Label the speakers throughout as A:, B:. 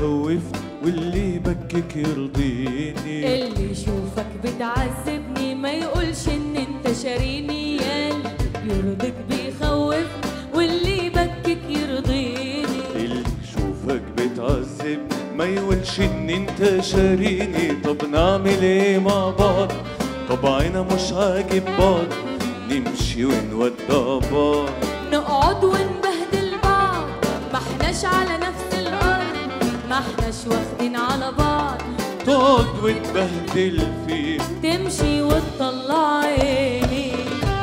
A: بيخوفني واللي يبكك يرضيني
B: اللي يشوفك بتعذبني ما يقولش ان انت شاريني ياللي يرضيك بيخوفني واللي يبكك يرضيني
A: اللي يشوفك بتعذب ما يقولش ان انت شاريني طب نعمل ايه مع بعض طبعنا مش عاجب بعض نمشي ونودع بعض
B: نقعد ونبهدل بعض ما احناش على نفس الارض ما احناش واخدين على بعض
A: تقعد وتبهدل فيه
B: تمشي وتطلع عيني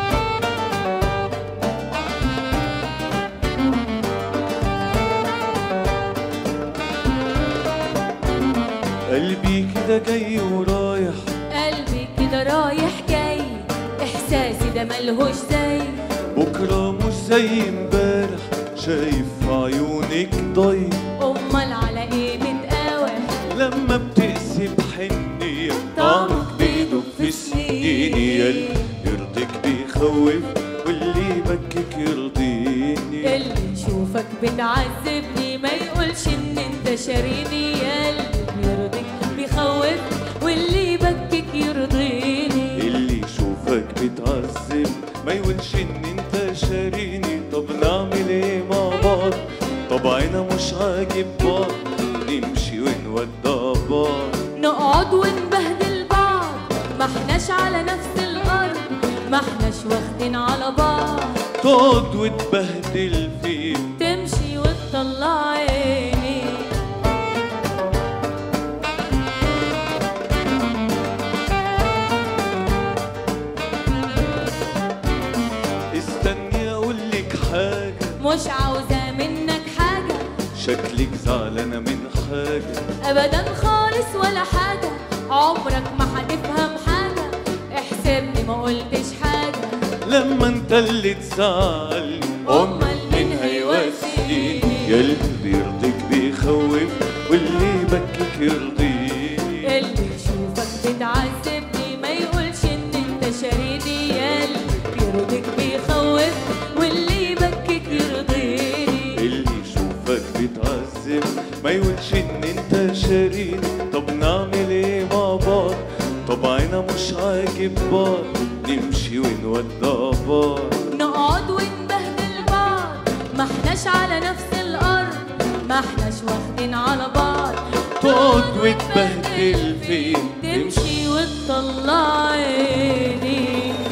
A: قلبي كده جاي ورايح
B: قلبي كده رايح جاي احساسي ده ملهوش زي
A: بكرة مش زي امبارح شايف في عيونك ضي
B: امال على ايه متقاوح
A: لما بتقسي بحنية
B: طعمك
A: طعمك بيدوب في سنيني ياللي يرضيك بيخوف واللي يبكك يرضيني
B: اللي يشوفك بتعذبني ما يقولش ان انت شاريني ياللي بيرضيك بيخوف واللي يبكك يرضيني
A: اللي يشوفك بتعذب ما يقولش ان انت شاريني طب نعمل ايه مع بعض طبعنا مش عاجب بعض نمشي ونودع بعض
B: نقعد ونبهدل بعض ما احناش على نفس الارض ما احناش واخدين على بعض
A: تقعد وتبهدل فيه
B: تمشي وتطلع عيني
A: استني اقولك حاجة
B: مش عاوزة منك حاجة
A: شكلك زعلانة من حاجة
B: ابدا خالص ولا حاجة عمرك ما هتفهم حاجة احسبني ما قلتش حاجة
A: لما انت اللي تزعلني
B: أمال مين هيواسيني؟
A: ياللي بيرضيك بيخوف واللي يبكك يرضيني
B: اللي يشوفك بتعذبني ما يقولش ان انت شاريني ياللي بيرضيك بيخوف واللي يبكك يرضيني
A: اللي يشوفك بتعذب ما يقولش ان انت شاريني طب نعمل ايه مع بعض طبعنا مش عاجب بعض نمشي ونودع بعض
B: نقعد ونبهدل بعض ما احناش على نفس الارض ما احناش واخدين على بعض
A: تقعد وتبهدل فيه
B: تمشي وتطلع عيني